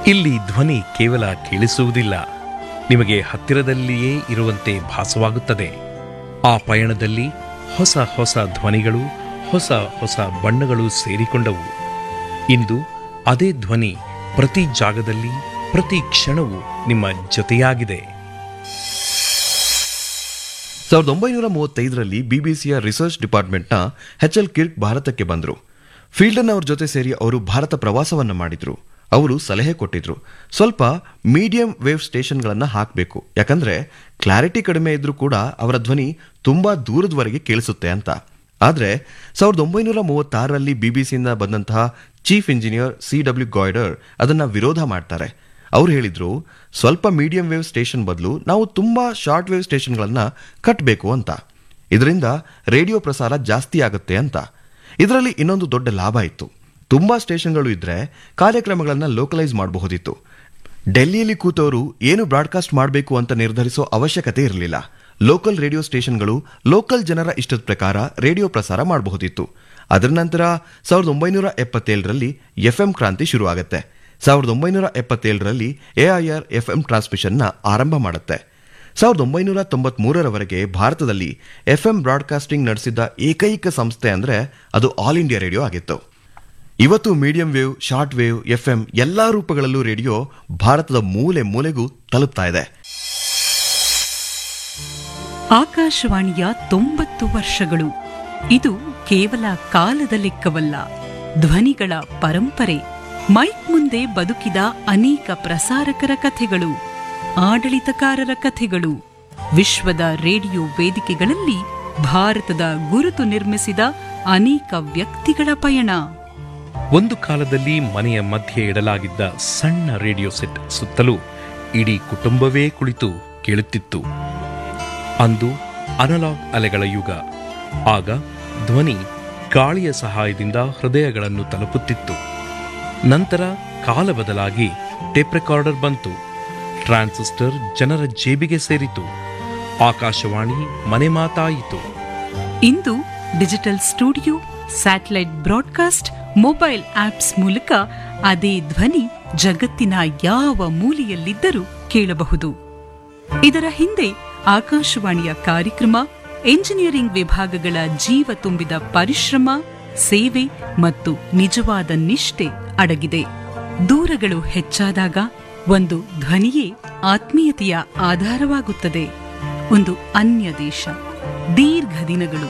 ಇಲ್ಲಿ ಧ್ವನಿ ಕೇವಲ ಕೇಳಿಸುವುದಿಲ್ಲ ನಿಮಗೆ ಹತ್ತಿರದಲ್ಲಿಯೇ ಇರುವಂತೆ ಭಾಸವಾಗುತ್ತದೆ ಆ ಪಯಣದಲ್ಲಿ ಹೊಸ ಹೊಸ ಧ್ವನಿಗಳು ಹೊಸ ಹೊಸ ಬಣ್ಣಗಳು ಸೇರಿಕೊಂಡವು ಇಂದು ಅದೇ ಧ್ವನಿ ಪ್ರತಿ ಜಾಗದಲ್ಲಿ ಪ್ರತಿ ಕ್ಷಣವೂ ನಿಮ್ಮ ಜೊತೆಯಾಗಿದೆ ಸಾವಿರದ ಒಂಬೈನೂರ ಮೂವತ್ತೈದರಲ್ಲಿ ಬಿಬಿಸಿಯ ರಿಸರ್ಚ್ ಡಿಪಾರ್ಟ್ಮೆಂಟ್ನ ಎಚ್ ಎಲ್ ಕಿರ್ಕ್ ಭಾರತಕ್ಕೆ ಬಂದರು ಫೀಲ್ಡನ್ ಅವ್ರ ಜೊತೆ ಸೇರಿ ಅವರು ಭಾರತ ಪ್ರವಾಸವನ್ನ ಮಾಡಿದ್ರು ಅವರು ಸಲಹೆ ಕೊಟ್ಟಿದ್ರು ಸ್ವಲ್ಪ ಮೀಡಿಯಂ ವೇವ್ ಸ್ಟೇಷನ್ಗಳನ್ನ ಹಾಕಬೇಕು ಯಾಕಂದ್ರೆ ಕ್ಲಾರಿಟಿ ಕಡಿಮೆ ಇದ್ರೂ ಕೂಡ ಅವರ ಧ್ವನಿ ತುಂಬಾ ದೂರದವರೆಗೆ ಕೇಳಿಸುತ್ತೆ ಅಂತ ಆದ್ರೆ ಸಾವಿರದ ಒಂಬೈನೂರ ಮೂವತ್ತಾರರಲ್ಲಿ ಬಿಬಿಸಿಯಿಂದ ಬಂದಂತಹ chief engineer C W Goyder ಅದನ್ನ ವಿರೋಧ ಮಾಡ್ತಾರೆ ಅವ್ರು ಹೇಳಿದ್ರು ಸ್ವಲ್ಪ ಮೀಡಿಯಂ ವೇವ್ ಸ್ಟೇಷನ್ ಬದಲು ನಾವು ತುಂಬಾ ಶಾರ್ಟ್ ವೇವ್ ಸ್ಟೇಷನ್ಗಳನ್ನ ಕಟ್ಟಬೇಕು ಅಂತ ಇದರಿಂದ ರೇಡಿಯೋ ಪ್ರಸಾರ ಜಾಸ್ತಿ ಆಗುತ್ತೆ ಅಂತ ಇದರಲ್ಲಿ ಇನ್ನೊಂದು ದೊಡ್ಡ ಲಾಭ ಇತ್ತು ತುಂಬಾ ಸ್ಟೇಷನ್ಗಳು ಇದ್ರೆ ಕಾರ್ಯಕ್ರಮಗಳನ್ನ ಲೋಕಲೈಸ್ ಮಾಡಬಹುದಿತ್ತು ಡೆಲ್ಲಿಯಲ್ಲಿ ಕೂತವರು ಏನು ಬ್ರಾಡ್ಕಾಸ್ಟ್ ಮಾಡಬೇಕು ಅಂತ ನಿರ್ಧರಿಸೋ ಅವಶ್ಯಕತೆ ಇರಲಿಲ್ಲ ಲೋಕಲ್ ರೇಡಿಯೋ ಸ್ಟೇಷನ್ಗಳು ಲೋಕಲ್ ಜನರ ಇಷ್ಟದ ಪ್ರಕಾರ ರೇಡಿಯೋ ಪ್ರಸಾರ ಮಾಡಬಹುದಿತ್ತು ಅದರ ನಂತರ ಸಾವಿರದ ಒಂಬೈನೂರ ಎಪ್ಪತ್ತೇಳರಲ್ಲಿ ಎಫ್ಎಂ ಕ್ರಾಂತಿ ಶುರುವಾಗುತ್ತೆ ಸಾವಿರದ ಒಂಬೈನೂರ ಎಪ್ಪತ್ತೇಳರಲ್ಲಿ ಎಐಆರ್ ಎಫ್ಎಂ ಟ್ರಾನ್ಸ್ಮಿಷನ್ನ ಆರಂಭ ಮಾಡುತ್ತೆ ಸಾವಿರದ ಒಂಬೈನೂರ ತೊಂಬತ್ಮೂರರವರೆಗೆ ಭಾರತದಲ್ಲಿ ಎಫ್ಎಂ ಬ್ರಾಡ್ಕಾಸ್ಟಿಂಗ್ ನಡೆಸಿದ್ದ ಏಕೈಕ ಸಂಸ್ಥೆ ಅಂದ್ರೆ ಅದು ಆಲ್ ಇಂಡಿಯಾ ರೇಡಿಯೋ ಆಗಿತ್ತು ಇವತ್ತು medium wave short wave FM ಎಲ್ಲಾ ರೂಪಗಳಲ್ಲೂ ರೇಡಿಯೋ ಭಾರತದ ಮೂಲೆ ಮೂಲೆಗೂ ತಲುಪ್ತಾ ಇದೆ ಆಕಾಶವಾಣಿಯ ತೊಂಬತ್ತು ವರ್ಷಗಳು ಇದು ಕೇವಲ ಕಾಲದ ಲೆಕ್ಕವಲ್ಲ ಧ್ವನಿಗಳ ಪರಂಪರೆ ಮೈಕ್ ಮುಂದೆ ಬದುಕಿದ ಅನೇಕ ಪ್ರಸಾರಕರ ಕಥೆಗಳು ಆಡಳಿತಕಾರರ ಕಥೆಗಳು ವಿಶ್ವದ ರೇಡಿಯೋ ವೇದಿಕೆಗಳಲ್ಲಿ ಭಾರತದ ಗುರುತು ನಿರ್ಮಿಸಿದ ಅನೇಕ ವ್ಯಕ್ತಿಗಳ ಪಯಣ ಒಂದು ಕಾಲದಲ್ಲಿ ಮನೆಯ ಮಧ್ಯೆ ಇಡಲಾಗಿದ್ದ ಸಣ್ಣ ರೇಡಿಯೋ ಸೆಟ್ ಸುತ್ತಲೂ ಇಡೀ ಕುಟುಂಬವೇ ಕುಳಿತು ಕೇಳುತ್ತಿತ್ತು ಅಂದು ಅನಲಾಗ್ ಅಲೆಗಳ ಯುಗ ಆಗ ಧ್ವನಿ ಗಾಳಿಯ ಸಹಾಯದಿಂದ ಹೃದಯಗಳನ್ನು ತಲುಪುತ್ತಿತ್ತು ನಂತರ ಕಾಲ ಬದಲಾಗಿ ಟೇಪ್ ರೆಕಾರ್ಡರ್ ಬಂತು ಟ್ರಾನ್ಸಿಸ್ಟರ್ ಜನರ ಜೇಬಿಗೆ ಸೇರಿತು ಆಕಾಶವಾಣಿ ಮನೆ ಮಾತಾಯಿತು ಇಂದು digital studio satellite broadcast mobile apps ಮೂಲಕ ಅದೇ ಧ್ವನಿ ಜಗತ್ತಿನ ಯಾವ ಮೂಲೆಯಲ್ಲಿದ್ದರೂ ಕೇಳಬಹುದು ಇದರ ಹಿಂದೆ ಆಕಾಶವಾಣಿಯ ಕಾರ್ಯಕ್ರಮ ಎಂಜಿನಿಯರಿಂಗ್ ವಿಭಾಗಗಳ ಜೀವ ತುಂಬಿದ ಪರಿಶ್ರಮ ಸೇವೆ ಮತ್ತು ನಿಜವಾದ ನಿಷ್ಠೆ ಅಡಗಿದೆ ದೂರಗಳು ಹೆಚ್ಚಾದಾಗ ಒಂದು ಧ್ವನಿಯೇ ಆತ್ಮೀಯತೆಯ ಆಧಾರವಾಗುತ್ತದೆ ಒಂದು ಅನ್ಯ ದೇಶ ದೀರ್ಘ ದಿನಗಳು